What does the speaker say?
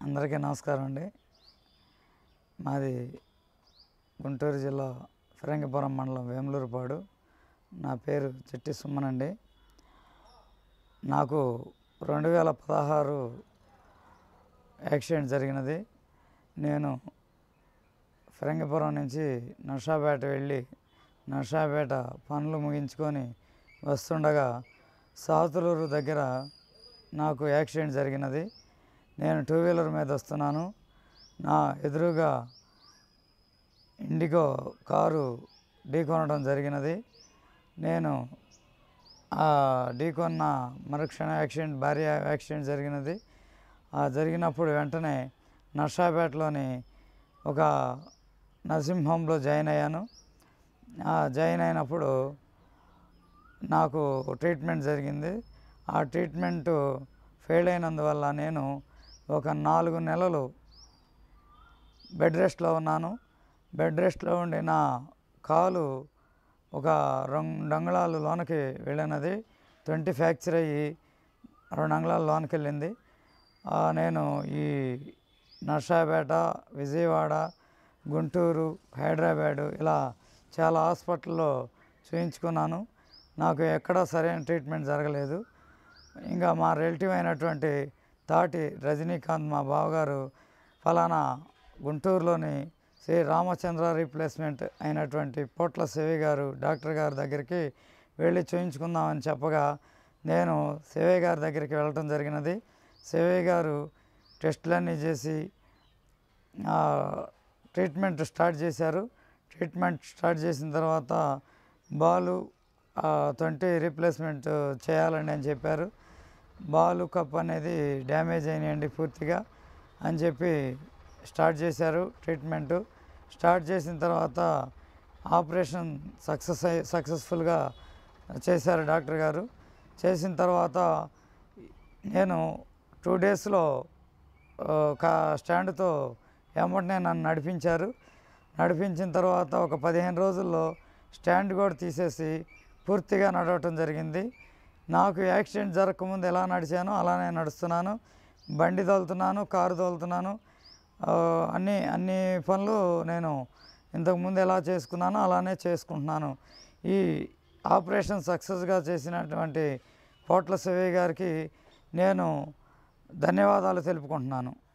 అందరికీ నమస్కారం అండి మాది గుంటూరు జిల్లా ఫిరంగిపురం మండలం వేములూరుపాడు నా పేరు చెట్టి సుమ్మన్ అండి నాకు రెండు వేల పదహారు యాక్సిడెంట్ జరిగినది నేను ఫిరంగిపురం నుంచి నర్సాపేట వెళ్ళి నర్సాపేట పనులు ముగించుకొని వస్తుండగా సాతులూరు దగ్గర నాకు యాక్సిడెంట్ జరిగినది నేను టూ వీలర్ మీద వస్తున్నాను నా ఎదురుగా ఇండిగో కారు ఢీకొనడం జరిగినది నేను ఆ ఢీకొన్న మరుక్షణ యాక్సిడెంట్ భారీ యాక్సిడెంట్ జరిగినది ఆ జరిగినప్పుడు వెంటనే నర్సాపేటలోని ఒక నర్సింగ్ హోమ్లో జాయిన్ అయ్యాను ఆ జాయిన్ అయినప్పుడు నాకు ట్రీట్మెంట్ జరిగింది ఆ ట్రీట్మెంట్ ఫెయిల్ అయినందువల్ల నేను ఒక నాలుగు నెలలు బెడ్ రెస్ట్లో ఉన్నాను బెడ్ రెస్ట్లో ఉండి నా కాలు ఒక రెండు అంగుళాలు లోనకి వెళ్ళినది ట్వంటీ ఫ్రాక్చర్ అయ్యి రెండు అంగుళాలు లోనకి వెళ్ళింది ఆ, నేను ఈ నర్సాపేట విజయవాడ గుంటూరు హైదరాబాదు ఇలా చాలా హాస్పిటల్లో చూయించుకున్నాను నాకు ఎక్కడా సరైన ట్రీట్మెంట్ జరగలేదు ఇంకా మా రిలేటివ్ అయినటువంటి తాటి రజనీకాంత్ మా బావగారు ఫలానా గుంటూరులోని శ్రీ రామచంద్ర రీప్లేస్మెంట్ అయినటువంటి పోట్ల శివి గారు డాక్టర్ గారి దగ్గరికి వెళ్ళి చూయించుకుందామని చెప్పగా నేను శివయ్య గారి దగ్గరికి వెళ్ళటం జరిగినది శివయ్య గారు టెస్టులన్నీ చేసి ఆ, ట్రీట్మెంట్ స్టార్ట్ చేశారు ట్రీట్మెంట్ స్టార్ట్ చేసిన తర్వాత బాలు ట్వంటీ రీప్లేస్మెంట్ చేయాలండి అని చెప్పారు బాలు కప్ అనేది డ్యామేజ్ అయినాయండి పూర్తిగా అని చెప్పి స్టార్ట్ చేశారు ట్రీట్మెంట్ స్టార్ట్ చేసిన తర్వాత ఆపరేషన్ సక్సెస్ అయి సక్సెస్ఫుల్గా చేశారు డాక్టర్ గారు చేసిన తర్వాత నేను టూ డేస్లో కా స్టాండ్తో వెంబటనే నన్ను నడిపించారు నడిపించిన తర్వాత ఒక పదిహేను రోజుల్లో స్టాండ్ కూడా తీసేసి పూర్తిగా నడవటం జరిగింది నాకు యాక్సిడెంట్ జరగకముందు ఎలా నడిచానో అలానే నడుస్తున్నాను బండి తోలుతున్నాను కారు తోలుతున్నాను ఆ, అన్ని అన్ని పనులు నేను ఇంతకుముందు ఎలా చేసుకున్నానో అలానే చేసుకుంటున్నాను ఈ ఆపరేషన్ సక్సెస్గా చేసినటువంటి పోట్ల శివయ్య గారికి నేను ధన్యవాదాలు తెలుపుకుంటున్నాను